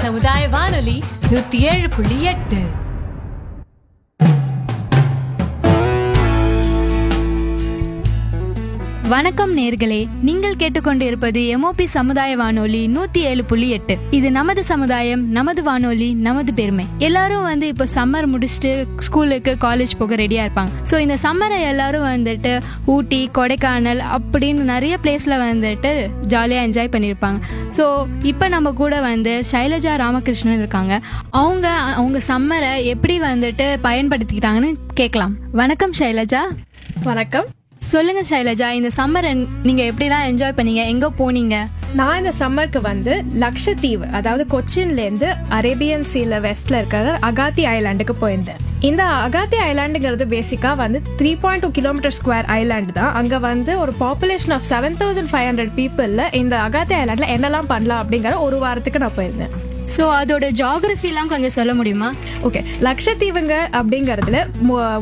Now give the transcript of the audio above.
சமுதாய வானொலி நூத்தி ஏழு புள்ளி எட்டு வணக்கம் நேர்களே நீங்கள் கேட்டுக்கொண்டிருப்பது எம்ஓபி சமுதாய வானொலி நூத்தி ஏழு புள்ளி எட்டு இது நமது சமுதாயம் நமது வானொலி நமது பெருமை எல்லாரும் வந்து இப்போ சம்மர் முடிச்சுட்டு ஸ்கூலுக்கு காலேஜ் போக ரெடியா இருப்பாங்க ஸோ இந்த சம்மரை எல்லாரும் வந்துட்டு ஊட்டி கொடைக்கானல் அப்படின்னு நிறைய பிளேஸ்ல வந்துட்டு ஜாலியாக என்ஜாய் பண்ணியிருப்பாங்க ஸோ இப்போ நம்ம கூட வந்து சைலஜா ராமகிருஷ்ணன் இருக்காங்க அவங்க அவங்க சம்மரை எப்படி வந்துட்டு பயன்படுத்திக்கிட்டாங்கன்னு கேட்கலாம் வணக்கம் சைலஜா வணக்கம் சொல்லுங்க சைலஜா இந்த சம்மரை நீங்க எப்படிலாம் என்ஜாய் பண்ணீங்க எங்க போனீங்க நான் இந்த சம்மருக்கு வந்து லக்ஷத்தீவு அதாவது கொச்சின்ல இருந்து அரேபியன் சீல வெஸ்ட்ல இருக்கிற அகாத்தி ஐலாண்டுக்கு போயிருந்தேன் இந்த அகாத்தி ஐலாண்டுங்கிறது பேசிக்கா வந்து three point two kilometre square island தான் அங்க வந்து ஒரு population of seven thousand five hundred பீப்புள்ல இந்த அகாத்தி ஐலாண்ட்ல என்னெல்லாம் பண்ணலாம் அப்படிங்கிற ஒரு வாரத்துக்கு நான் போயிருந்தேன் ஸோ அதோட ஜாகிரஃபிலாம் கொஞ்சம் சொல்ல முடியுமா ஓகே லக்ஷத்தீவுங்க அப்படிங்கிறதுல மு-